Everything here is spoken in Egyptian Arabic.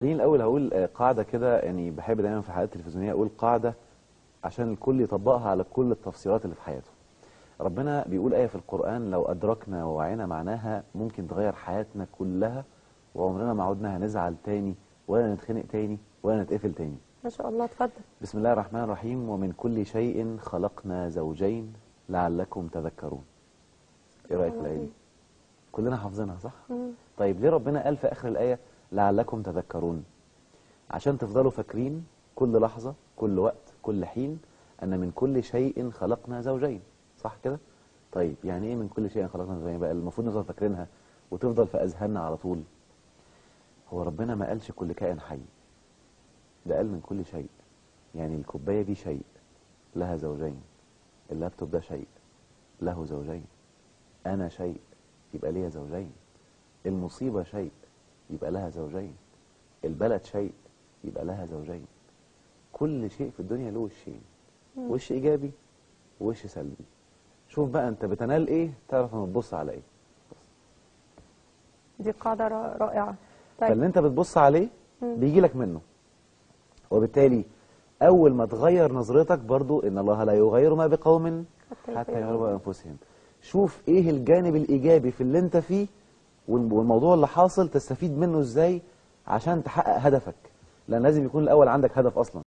خليني الاول هقول آه، قاعده كده يعني بحب دايما في الحلقات التلفزيونيه اقول قاعده عشان الكل يطبقها على كل التفصيلات اللي في حياته ربنا بيقول آية في القرآن لو أدركنا ووعينا معناها ممكن تغير حياتنا كلها وعمرنا ما عدنا هنزعل تاني ولا نتخنق تاني ولا نتقفل تاني ما شاء الله اتفضل بسم الله الرحمن الرحيم ومن كل شيء خلقنا زوجين لعلكم تذكرون ايه رأيك في الآية دي كلنا حافظينها صح طيب ليه ربنا قال في آخر الآية لعلكم تذكرون عشان تفضلوا فاكرين كل لحظة كل وقت كل حين أن من كل شيء خلقنا زوجين صح كده طيب يعني ايه من كل شيء خلقنا زوجين بقى المفروض نفضل فاكرينها وتفضل في أذهاننا على طول هو ربنا ما قالش كل كائن حي ده قال من كل شيء يعني الكوباية دي شيء لها زوجين اللابتوب ده شيء له زوجين أنا شيء يبقى ليا زوجين المصيبة شيء يبقى لها زوجين البلد شيء يبقى لها زوجين كل شيء في الدنيا له وشين وش إيجابي ووش سلبي شوف بقى أنت بتنال إيه تعرف لما تبص على إيه دي قاعدة را- رائعة طيب فاللي أنت بتبص عليه بيجي لك منه وبالتالي أول ما تغير نظرتك برضو إن الله لا يغير ما بقوم حتى حتى يغيروا يغيروا بأنفسهم شوف إيه الجانب الإيجابي في اللي أنت فيه والم- والموضوع اللي حاصل تستفيد منه إزاي عشان تحقق هدفك لأن لازم يكون الأول عندك هدف أصلا